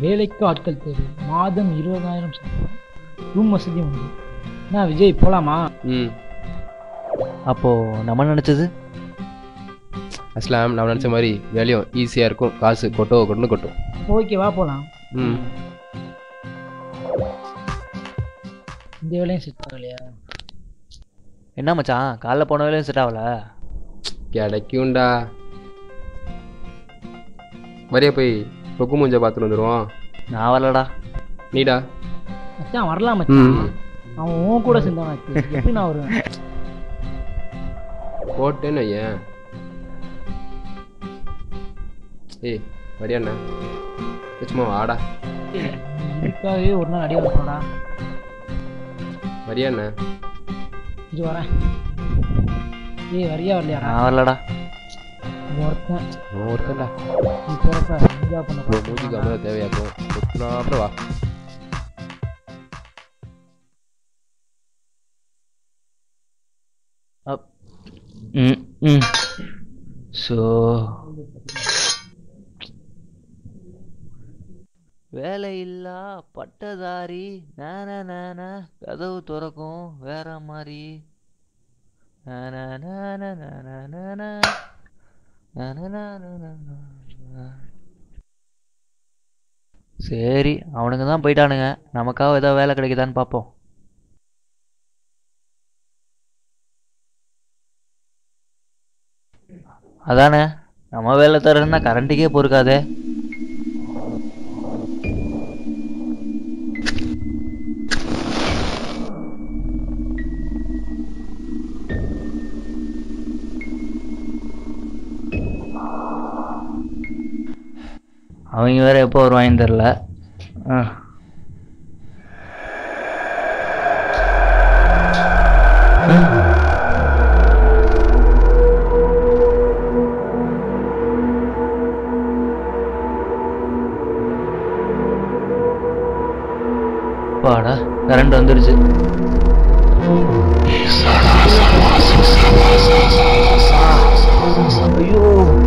வேலைக்கு ஆட்கள் தேவை மாதம் இருபதாயிரம் சம்பளம் ரூம் வசதி உண்டு என்ன விஜய் போலாமா ம் அப்போ நம்ம நினைச்சது அஸ்லாம் நான் நினச்ச மாதிரி வேலையும் ஈஸியாக இருக்கும் காசு கொட்டோ கொட்டுன்னு கொட்டும் ஓகே வா போலாம் ம் இந்த வேலையும் செட் ஆகலையா என்ன மச்சான் காலைல போன வேலையும் செட் ஆகல கிடைக்கும்டா வரியா போய் பொக்கு மூஞ்ச பார்த்துட்டு வந்துடுவோம் நான் வரலடா நீடா மச்சான் வரலாம் மச்சான் ம் அவன் உன் கூட சேர்ந்தவனாச்சு எப்படி நான் வருவேன் போட்டேன்னு ஏன் ஏய் வரியாண்ணா சும்மா வாடா இதுக்காகவே ஒரு நாள் அடி வரப்போடா வரியாண்ணா இது வரேன் ஏய் வரியா வரலையாடா நான் வரலடா ஒருத்தன் நான் ஒருத்தன்டா நீ போறப்ப என்ஜாய் பண்ண இப்போ மூஞ்சிக்கு அமர தேவையாக்கும் ஒத்துனா அப்புறம் வா அப் ம் ம் ஸோ வேலையில்லா பட்டதாரி நான நான கதவு திறக்கும் வேற மாதிரி நான நான நான நான நான நான நான. சரி அவனுங்க தான் போயிட்டானுங்க நமக்காக ஏதோ வேலை கிடைக்குதான்னு பார்ப்போம் அதானே நம்ம வேலை தரேன்னா கரண்ட்டுக்கே பொறுக்காதே அவங்க வேற எப்போ வருவாங்கன்னு தெரில ஆ பாடா கரண்ட் வந்துருச்சு ஐயோ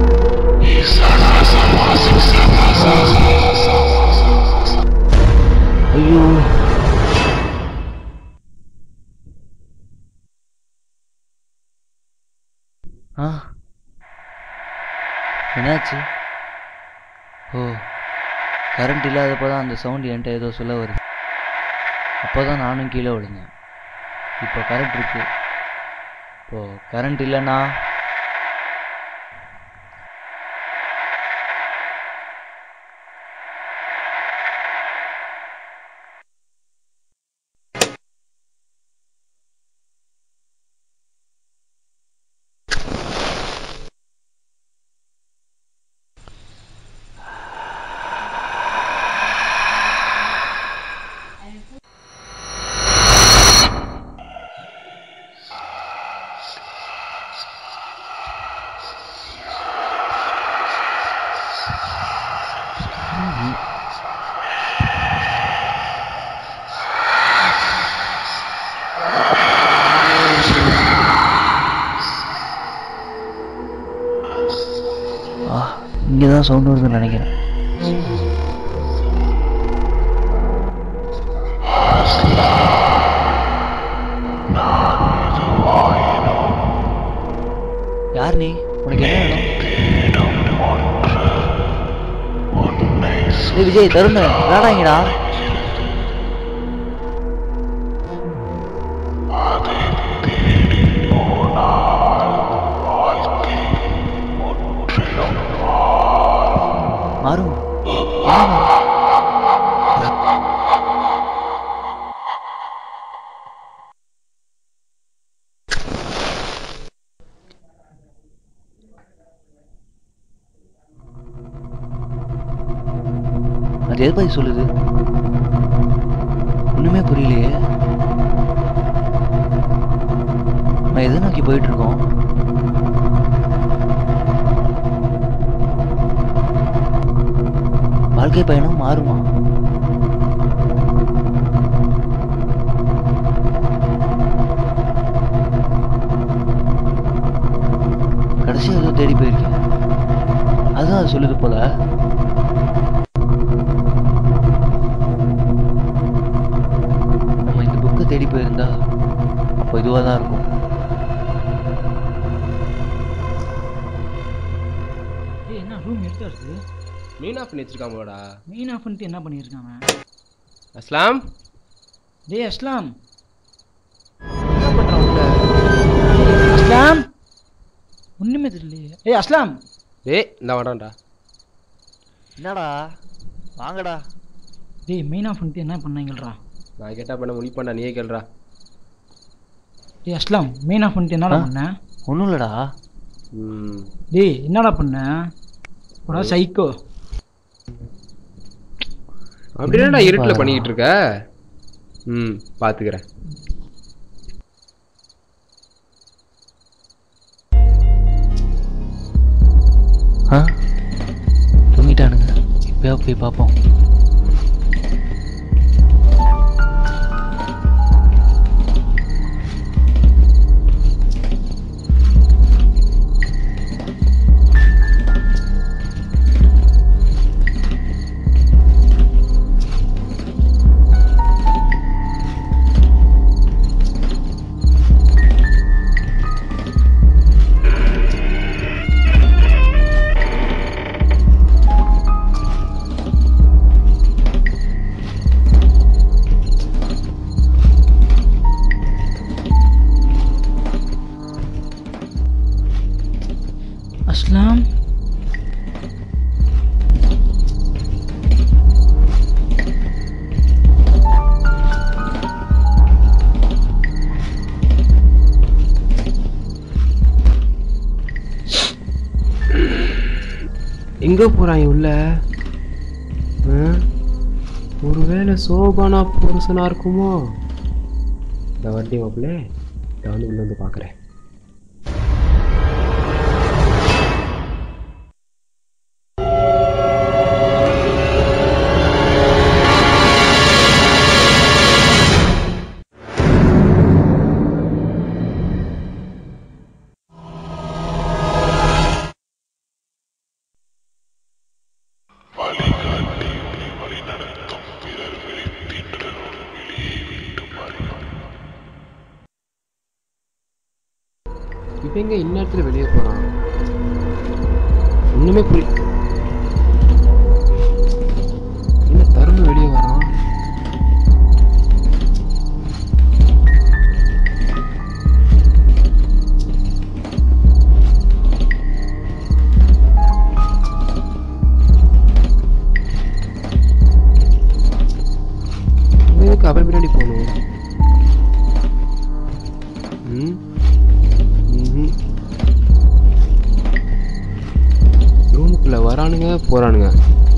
ஐயோ ஆ என்னாச்சு ஓ கரண்ட் இல்லாதப்போ தான் அந்த சவுண்ட் என்கிட்ட ஏதோ சொல்ல வருது அப்போ தான் நானும் கீழே விழுந்தேன் இப்போ கரண்ட் இருக்கு இப்போ கரண்ட் இல்லைன்னா ஆ இங்கே தான் சவுண்ட் வருதுன்னு நினைக்கிறேன் யார் நீ உனக்கு என்ன வேணும் ஏய் விஜய் தருண் விளாடாங்கடா மாறும் அது எது பத்தி சொல்லுது ஒண்ணுமே புரியலையே நம்ம எதை நோக்கி போயிட்டு இருக்கோம் வாழ்க்கை பயணம் மாறுமா கடைசியா ஏதோ தேடி போயிருக்கேன் அதுதான் அது சொல்லுது போல அப்போ இதுவாக தான் இருக்கும் ஏய் என்ன ரூம் எடுத்தா இருக்கு மீன் ஆஃப் பண்ணி வச்சிருக்காங்களோடா மெயின் ஆஃப் பண்ணிட்டு என்ன பண்ணியிருக்காங்க அஸ்லாம் டேய் அஸ்லாம் என்ன பண்றான் உள்ள அஸ்லாம் ஒண்ணுமே தெரியலையே ஏய் அஸ்லாம் ஏய் இந்த வரான்டா என்னடா வாங்கடா டேய் மெயின் ஆஃப் பண்ணிட்டு என்ன பண்ணீங்கள்ரா நான் கேட்டா பண்ண முடிப்பேன்டா நீயே கேள்றா டேய் அஸ்லாம் மெயின் ஆஃப் பண்ணிட்டு என்னடா ஆ? பண்ண ஒன்றும் இல்லைடா ம் டேய் என்னடா பண்ண ஒரு சைக்கோ அப்படி என்னடா இருட்டில் பண்ணிக்கிட்டு இருக்க ம் பார்த்துக்கிறேன் ஆ தூங்கிட்டானுங்க இப்போயா போய் பார்ப்போம் அஸ்லாம் எங்க போறான் உள்ள ஆ? ஒருவேளை சோபானா புருஷனா இருக்குமோ இந்த வண்டி மாப்பிள்ளை இதை வந்து உள்ள வந்து பார்க்குறேன் இவன் எங்க இந்நேரத்துல வெளியே போறான் ஒண்ணுமே புரி என்ன தருண வெளியே வரான் இவன் எதுக்கு அவன் பின்னாடி போகணும் ம் ம்ஹும். ரூமுக்குள்ள வரானுங்க போறானுங்க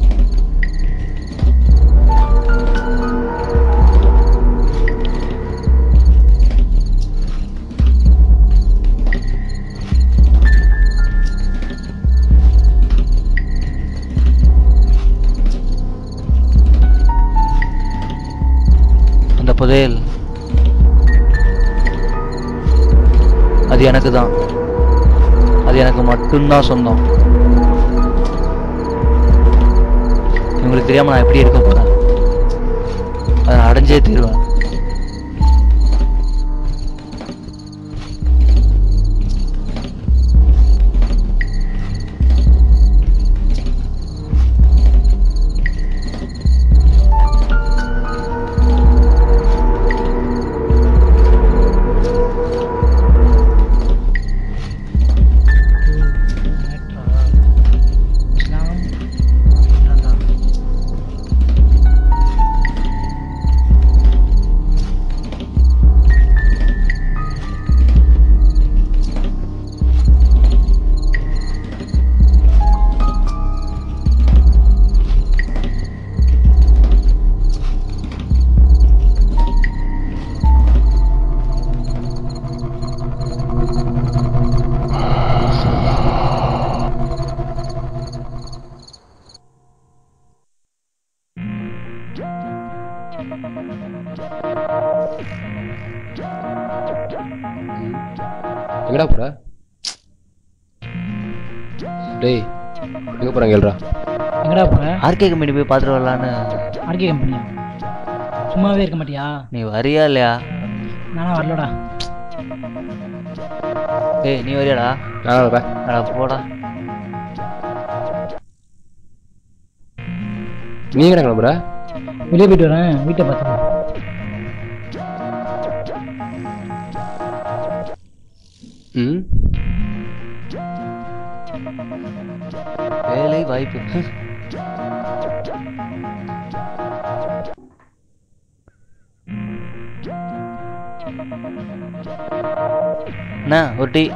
அந்த புதையல் அது எனக்கு தான் அது எனக்கு மட்டும்தான் சொந்தம் இவங்களுக்கு தெரியாம நான் எப்படி இருக்க போறேன் அதை நான் அடைஞ்சே தீருவேன் அஸ்லாம் வேண்டாம்டா. எங்கடா போற டேய் எங்க போறாங்க கேள்றா எங்கடா போற ஆர்கே கம்பெனி போய் பார்த்துட்டு வரலான்னு ஆர்கே கம்பெனியா சும்மாவே இருக்க மாட்டியா நீ வரியா இல்லையா நானா வரலடா ஏய் நீ வரியாடா நான் வரேன். அடா போடா நீ எங்கடா கிளம்புற வெளியே போயிட்டு வரேன் வீட்டை பார்த்துக்கலாம் ம் வேலை வாய்ப்பு அண்ணா ஒரு டீ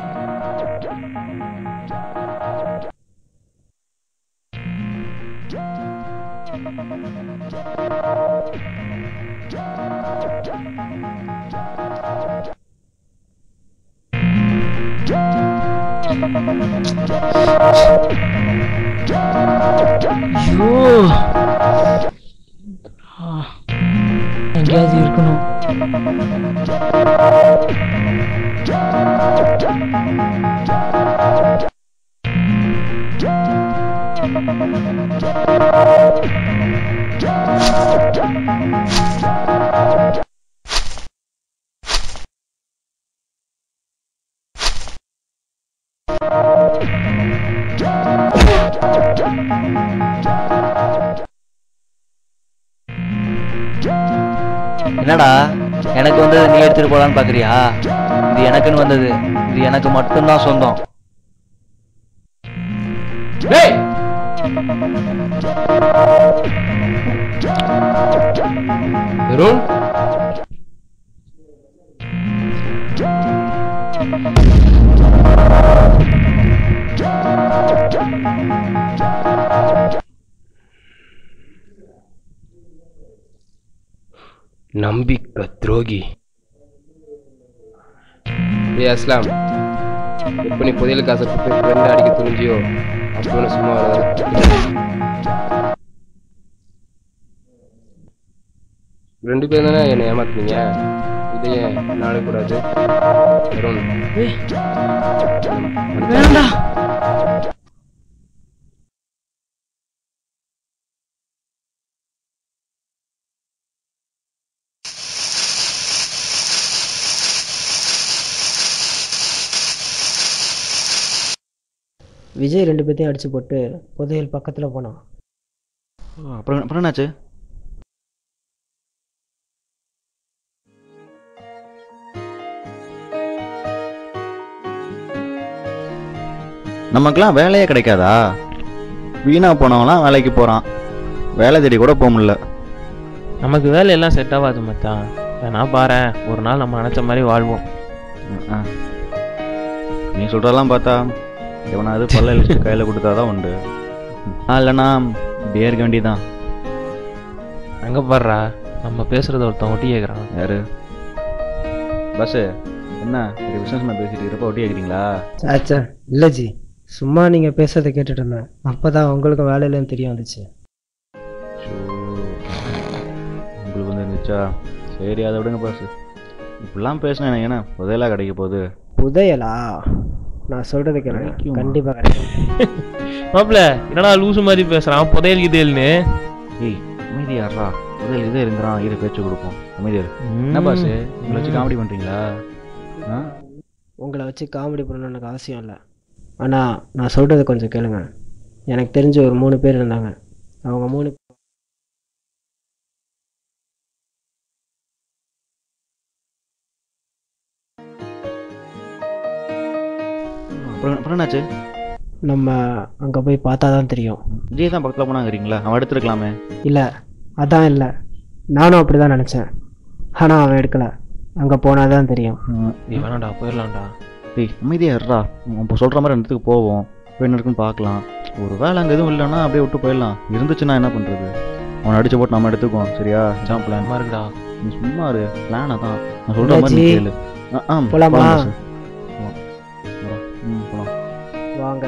ஐயோ ஆ, எங்கேயாவது இருக்கணும் என்னடா எனக்கு வந்தது நீ எடுத்துட்டு போலான்னு பாக்குறியா இது எனக்குன்னு வந்தது இது எனக்கு மட்டும்தான் சொந்தம் டேய் அருண் நம்பிக்கை துரோகி ஏ அஸ்லாம் எப்போ நீ புதையல் காசை கொடுத்து ஃப்ரெண்ட் அடிக்க துணிஞ்சியோ அப்போ நான் சும்மா வராது ரெண்டு பேரும் தானே என்னை ஏமாத்துனீங்க இதை ஏன் நாளை கூடாது அருண் ஏய் வேண்டாம் விஜய் ரெண்டு பேர்த்தையும் அடிச்சு போட்டு புதையல் பக்கத்தில் போனான் அப்புறம் அப்புறம் என்னாச்சு நமக்கெல்லாம் வேலையே கிடைக்காதா வீணா போனவங்களாம் வேலைக்கு போறான் வேலை தேடி கூட போக முடியல நமக்கு வேலையெல்லாம் செட் ஆகாது மச்சான் வேணா பாரேன் ஒரு நாள் நம்ம நினச்ச மாதிரி வாழ்வோம் ஆ. நீ சொல்றதெல்லாம் பார்த்தா எவனாவது பல்ல இழிச்சு கையில கொடுத்தாதான் உண்டு ஆ, இல்லைன்னா இப்படியே இருக்க வேண்டியதான் அங்கே பாடுறா நம்ம பேசுகிறத ஒருத்தன் ஒட்டி கேட்குறான் யாரு பஸ்ஸு என்ன பெரிய பிஸ்னஸ் மேன் பேசிட்டு இருப்ப ஒட்டி கேட்குறீங்களா ஆச்சா இல்லை ஜி சும்மா நீங்கள் பேசுறதை கேட்டுட்டு இருந்தேன் அப்போ தான் உங்களுக்கு வேலை இல்லைன்னு தெரிய வந்துச்சு ஷோ உங்களுக்கு வந்து இருந்துச்சா சரி அதை விடுங்க பாஸ் இப்படிலாம் பேசினா எனக்கு என்ன புதையலாக கிடைக்க போகுது புதையலா நான் சொல்றது கேளுங்க கிடைக்குமா? கண்டிப்பாக கிடைக்கும் மாப்பிள்ள என்னடா லூசு மாதிரி பேசுகிறான் புதையல் கிதையல்னு ஏய் அமைதியாடுறா புதையல் இதே இருங்கிறான் இரு பேச்சு கொடுப்போம் அமைதியாரு என்ன பாஸ் உங்களை வச்சு காமெடி பண்ணுறீங்களா ஆ உங்களை வச்சு காமெடி பண்ணணும்னு எனக்கு அவசியம் இல்லை ஆனால் நான் சொல்கிறது கொஞ்சம் கேளுங்க எனக்கு தெரிஞ்ச ஒரு மூணு பேர் இருந்தாங்க அவங்க மூணு அப்புறம் அப்புறம் என்னாச்சு நம்ம அங்கே போய் பார்த்தா தான் தெரியும் விஜய் தான் பக்கத்தில் போனாங்கிறீங்களா அவன் எடுத்துருக்கலாமே இல்லை அதான் இல்லை நானும் அப்படி தான் நினச்சேன் ஆனால் அவன் எடுக்கலை அங்கே போனால் தான் தெரியும் நீ வேணாம்டா போயிடலாம்டா டேய் அமைதியாக இருடா இப்போ சொல்கிற மாதிரி அந்த இடத்துக்கு போவோம் போய் என்ன இருக்குன்னு பார்க்கலாம் ஒரு வேலை அங்கே எதுவும் இல்லைன்னா அப்படியே விட்டு போயிடலாம் இருந்துச்சுன்னா என்ன பண்ணுறது அவனை அடிச்சு போட்டு நம்ம எடுத்துக்குவோம் சரியா ஜாம் பிளான் சும்மா இருக்குடா நீ சும்மா இரு பிளானை தான் நான் சொல்கிற மாதிரி நீ ராஜி. கேளு ஆ ஆ போலாமா? போலாம் boss. போலாம். போலாம். ம் போலாம் வாங்க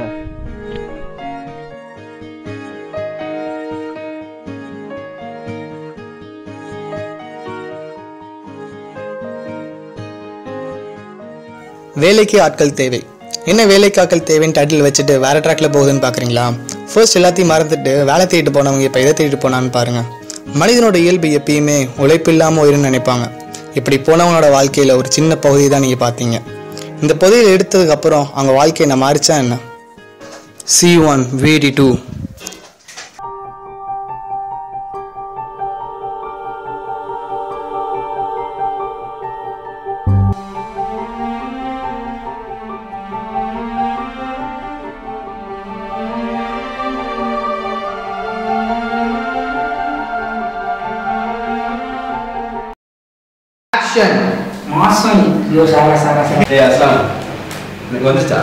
வேலைக்கு ஆட்கள் தேவை என்ன வேலைக்கு ஆட்கள் தேவைன்னு டைட்டில் வச்சுட்டு வேற ட்ராக்ல போகுதுன்னு பார்க்குறீங்களா ஃபர்ஸ்ட் எல்லாத்தையும் மறந்துட்டு வேலை தேடிட்டு போனவங்க இப்போ எதை தேடிட்டு போனான்னு பாருங்க மனிதனோட இயல்பு எப்பயுமே உழைப்பு இல்லாமல் உயிர்னு நினைப்பாங்க இப்படி போனவங்களோட வாழ்க்கையில் ஒரு சின்ன பகுதி தான் நீங்கள் பார்த்தீங்க இந்த பகுதியில் எடுத்ததுக்கப்புறம் அவங்க வாழ்க்கையை நான் மாறிச்சா என்ன சி ஒன் விடி டூ மாசம் ஐயோ சாகா சாகா சாகா ஏய் அஸ்லாம் எனக்கு வந்துச்சா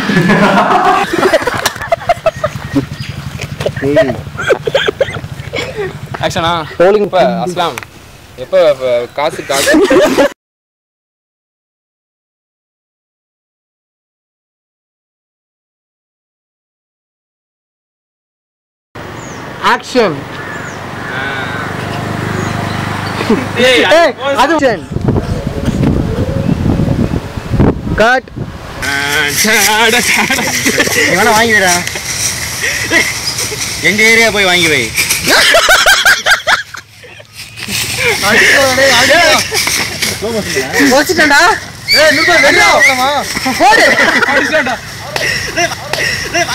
ஆக்ஷனா இப்போ அஸ்லாம் எப்போ இப்போ காசுக்காக ஆக்ஷன் அது கட் வேணா வாங்கிடுடா எங்க ஏரியா போய் வாங்கி வை வச்சுட்டேன்டா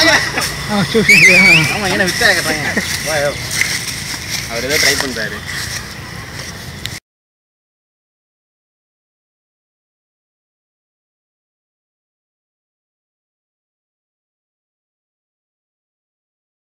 ஆமா என்ன வித்தா கேட்டாங்க அவர் ஏதோ ட்ரை பண்றாரு